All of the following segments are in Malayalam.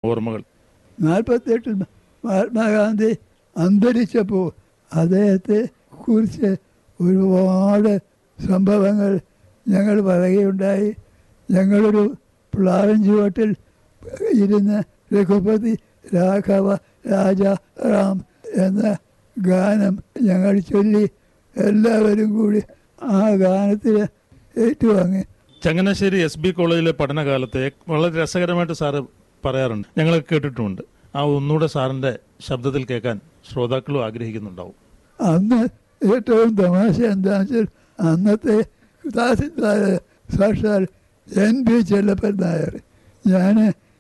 ഓർമ്മകൾ നാൽപ്പത്തെട്ടിൽ മഹാത്മാഗാന്ധി അന്തരിച്ചപ്പോൾ അദ്ദേഹത്തെ കുറിച്ച് ഒരുപാട് സംഭവങ്ങൾ ഞങ്ങൾ പറയുകയുണ്ടായി ഞങ്ങളൊരു പ്ലാവൻ ചുവട്ടിൽ ഇരുന്ന് രഘുപതി രാഘവ രാജ റാം എന്ന ഗാനം ഞങ്ങൾ ചൊല്ലി എല്ലാവരും കൂടി ആ ഗാനത്തിൽ ഏറ്റുവാങ്ങി ചങ്ങനാശ്ശേരി എസ് ബി കോളേജിലെ പഠനകാലത്തെ വളരെ രസകരമായിട്ട് സാറ് പറയാറുണ്ട് ഞങ്ങൾ കേട്ടിട്ടുമുണ്ട് ആ ഒന്നുകൂടെ സാറിന്റെ ശബ്ദത്തിൽ കേൾക്കാൻ ശ്രോതാക്കളും ആഗ്രഹിക്കുന്നുണ്ടാവും അന്ന് ഏറ്റവും തമാശ എന്താണെന്ന് വെച്ചാൽ അന്നത്തെ തഹസിൽദാർ സാക്ഷാൽ എൻ പി ചെല്ലപ്പൻ നായർ ഞാൻ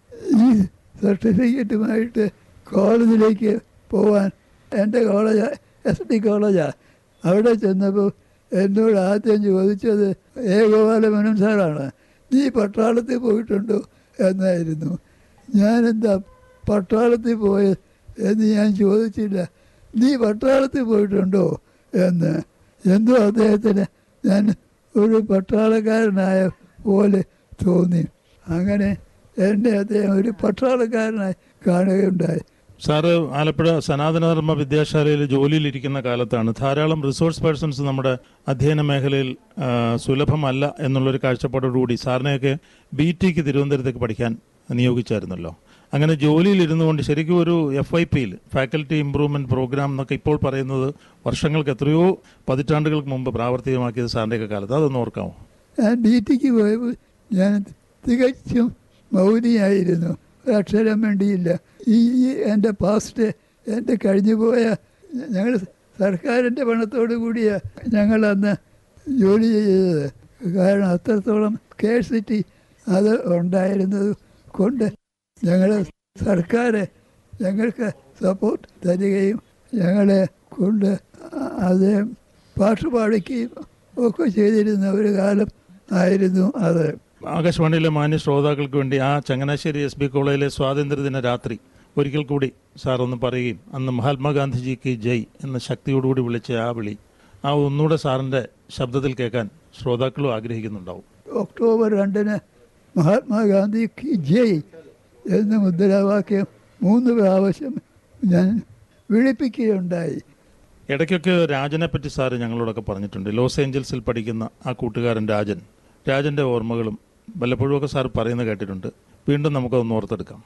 ഈ സർട്ടിഫിക്കറ്റുമായിട്ട് കോളേജിലേക്ക് പോവാൻ എൻ്റെ കോളേജ് എസ് ഡി കോളേജാണ് അവിടെ ചെന്നപ്പോൾ എന്നോട് ആദ്യം ചോദിച്ചത് ഏ ഗോപാലമേനോൻ സാറാണ് നീ പട്ടാളത്തിൽ പോയിട്ടുണ്ടോ എന്നായിരുന്നു ഞാനെന്താ പട്ടാളത്തിൽ പോയത് എന്ന് ഞാൻ ചോദിച്ചില്ല നീ പട്ടാളത്തിൽ പോയിട്ടുണ്ടോ എന്ന് എന്തോ അദ്ദേഹത്തിന് ഞാൻ ഒരു പട്ടാളക്കാരനായ പോലെ തോന്നി അങ്ങനെ എന്നെ അദ്ദേഹം ഒരു പട്ടാളക്കാരനായി കാണുകയുണ്ടായി സാറ് ആലപ്പുഴ സനാതനധർമ്മ വിദ്യാശാലയിൽ ജോലിയിലിരിക്കുന്ന കാലത്താണ് ധാരാളം റിസോഴ്സ് പേഴ്സൺസ് നമ്മുടെ അധ്യയന മേഖലയിൽ ആ, സുലഭമല്ല എന്നുള്ളൊരു കാഴ്ചപ്പാടോടുകൂടി സാറിനെയൊക്കെ ബി ടിക്ക് തിരുവനന്തപുരത്തേക്ക് പഠിക്കാൻ നിയോഗിച്ചായിരുന്നല്ലോ അങ്ങനെ ജോലിയിൽ ഇരുന്നുകൊണ്ട് ശരിക്കും ഒരു എഫ് ഐ പിയിൽ ഫാക്കൽറ്റി ഇംപ്രൂവ്മെന്റ് പ്രോഗ്രാം എന്നൊക്കെ ഇപ്പോൾ പറയുന്നത് വർഷങ്ങൾക്ക് എത്രയോ പതിറ്റാണ്ടുകൾക്ക് മുമ്പ് പ്രാവർത്തികമാക്കിയത് സാറിൻ്റെയൊക്കെ കാലത്ത് അതൊന്ന് ഓർക്കാമോ ഞാൻ ഡി ടിക്ക് പോയപ്പോൾ ഞാൻ തികച്ചും മൗനിയായിരുന്നു ഒരക്ഷരം വേണ്ടിയില്ല ഈ ഈ എൻ്റെ പാസ്റ്റ് എൻ്റെ കഴിഞ്ഞുപോയ ഞങ്ങൾ സർക്കാരിൻ്റെ പണത്തോടു കൂടിയാണ് ഞങ്ങൾ അന്ന് ജോലി ചെയ്തത് കാരണം അത്രത്തോളം സ്കേഴ്സിറ്റി അത് ഉണ്ടായിരുന്നത് കൊണ്ട് ഞങ്ങൾ സർക്കാർ ഞങ്ങൾക്ക് സപ്പോർട്ട് തരികയും ഞങ്ങളെ കൊണ്ട് അത് പാട്ട് പാടിക്കുകയും ഒക്കെ ചെയ്തിരുന്ന ഒരു കാലം ആയിരുന്നു അത് ആകാശവാണിയിലെ മാന്യ ശ്രോതാക്കൾക്ക് വേണ്ടി ആ ചങ്ങനാശ്ശേരി എസ് ബി കോളേജിലെ സ്വാതന്ത്ര്യദിന രാത്രി ഒരിക്കൽ കൂടി സാർ ഒന്ന് പറയുകയും അന്ന് മഹാത്മാഗാന്ധിജിക്ക് ജയ് എന്ന ശക്തിയോടുകൂടി വിളിച്ച ആ വിളി ആ ഒന്നുകൂടെ സാറിന്റെ ശബ്ദത്തിൽ കേൾക്കാൻ ശ്രോതാക്കളും ആഗ്രഹിക്കുന്നുണ്ടാവും ഒക്ടോബർ രണ്ടിന് മഹാത്മാഗാന്ധി കി ജയ് എന്ന മുദ്രാവാക്യം മൂന്ന് പ്രാവശ്യം ഞാൻ വിളിപ്പിക്കുകയുണ്ടായി ഇടയ്ക്കൊക്കെ രാജനെ പറ്റി സാറ് ഞങ്ങളോടൊക്കെ പറഞ്ഞിട്ടുണ്ട് ലോസ് ഏഞ്ചൽസിൽ പഠിക്കുന്ന ആ കൂട്ടുകാരൻ രാജൻ രാജന്റെ ഓർമ്മകളും വല്ലപ്പോഴുമൊക്കെ സാർ പറയുന്നത് കേട്ടിട്ടുണ്ട് വീണ്ടും നമുക്കതൊന്ന് ഓർത്തെടുക്കാം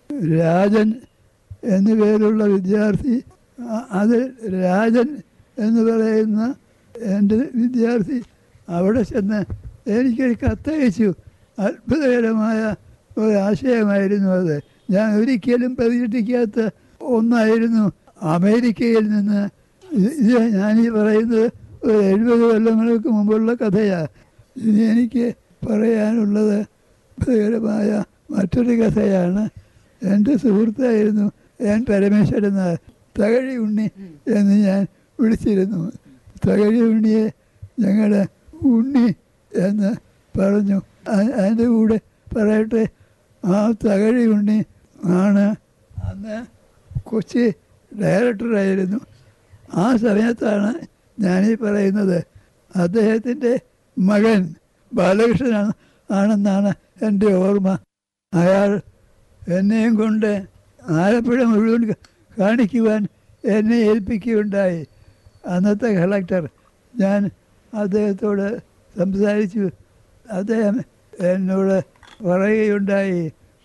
രാജൻ എന്നു പേരുള്ള വിദ്യാർത്ഥി അ- അത് രാജൻ എന്ന് പറയുന്ന എൻ്റെ വിദ്യാർത്ഥി അവിടെ ചെന്ന് എനിക്കൊരു കത്തയച്ചു അത്ഭുതകരമായ ഒരാശയമായിരുന്നു അത് ഞാൻ ഒരിക്കലും പ്രതീക്ഷിക്കാത്ത ഒന്നായിരുന്നു അമേരിക്കയിൽ നിന്ന് ഇത് ഇത് ഞാനീ പറയുന്നത് ഒരു എഴുപത് കൊല്ലങ്ങൾക്ക് മുമ്പുള്ള കഥയാണ് ഇനി എനിക്ക് പറയാനുള്ളത് അത്ഭുതകരമായ മറ്റൊരു കഥയാണ് എൻ്റെ സുഹൃത്തായിരുന്നു ഞാൻ പരമേശ്വരൻ നായർ തകഴി ഉണ്ണി എന്ന് ഞാൻ വിളിച്ചിരുന്നു തകഴി ഉണ്ണിയെ ഞങ്ങൾ ഉണ്ണി എന്ന് പറഞ്ഞു അ- അതിൻ്റെ കൂടെ പറയട്ടെ ആ തകഴി ഉണ്ണി ആണ് അന്ന് കൊച്ചി ഡയറക്ടറായിരുന്നു ആ സമയത്താണ് ഞാനീ പറയുന്നത് അദ്ദേഹത്തിൻ്റെ മകൻ ബാലകൃഷ്ണൻ ആണെന്നാണ് എൻ്റെ ഓർമ്മ അയാൾ എന്നെയും കൊണ്ട് ആലപ്പുഴ മുഴുവൻ ക- കാണിക്കുവാൻ എന്നെ ഏൽപ്പിക്കുകയുണ്ടായി അന്നത്തെ കളക്ടർ ഞാൻ അദ്ദേഹത്തോട് സംസാരിച്ചു അദ്ദേഹം എന്നോട് പറയുകയുണ്ടായി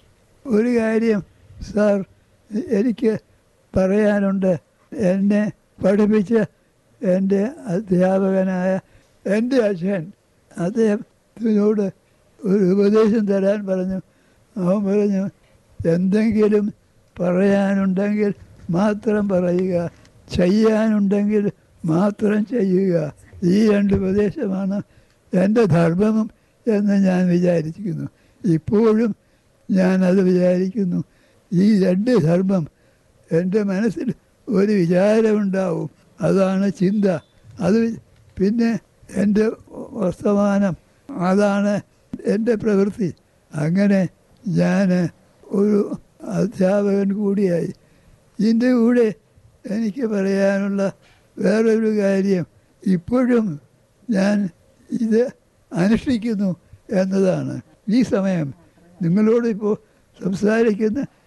ഒരു കാര്യം സാർ എ- എനിക്ക് പറയാനുണ്ട് എന്നെ പഠിപ്പിച്ച എൻ്റെ അധ്യാപകനായ എൻ്റെ അച്ഛൻ അദ്ദേഹത്തിനോട് ഒരു ഉപദേശം തരാൻ പറഞ്ഞു അവൻ പറഞ്ഞു എന്തെങ്കിലും പറയാനുണ്ടെങ്കിൽ മാത്രം പറയുക ചെയ്യാനുണ്ടെങ്കിൽ മാത്രം ചെയ്യുക ഈ രണ്ട് ഉപദേശമാണ് എൻ്റെ ധർമ്മം എന്ന് ഞാൻ വിചാരിക്കുന്നു ഇപ്പോഴും ഞാനത് വിചാരിക്കുന്നു ഈ രണ്ട് ധർമ്മം എൻ്റെ മനസ്സിൽ ഒരു വിചാരമുണ്ടാവും അതാണ് ചിന്ത അത് പിന്നെ എൻ്റെ വർത്തമാനം അതാണ് എൻ്റെ പ്രവൃത്തി അങ്ങനെ ഞാൻ ഒരു അധ്യാപകൻ കൂടിയായി ഇതിൻ്റെ കൂടെ എനിക്ക് പറയാനുള്ള വേറൊരു കാര്യം ഇപ്പോഴും ഞാൻ ഇത് അനുഷ്ഠിക്കുന്നു എന്നതാണ് ഈ സമയം നിങ്ങളോട് ഇപ്പോൾ സംസാരിക്കുന്ന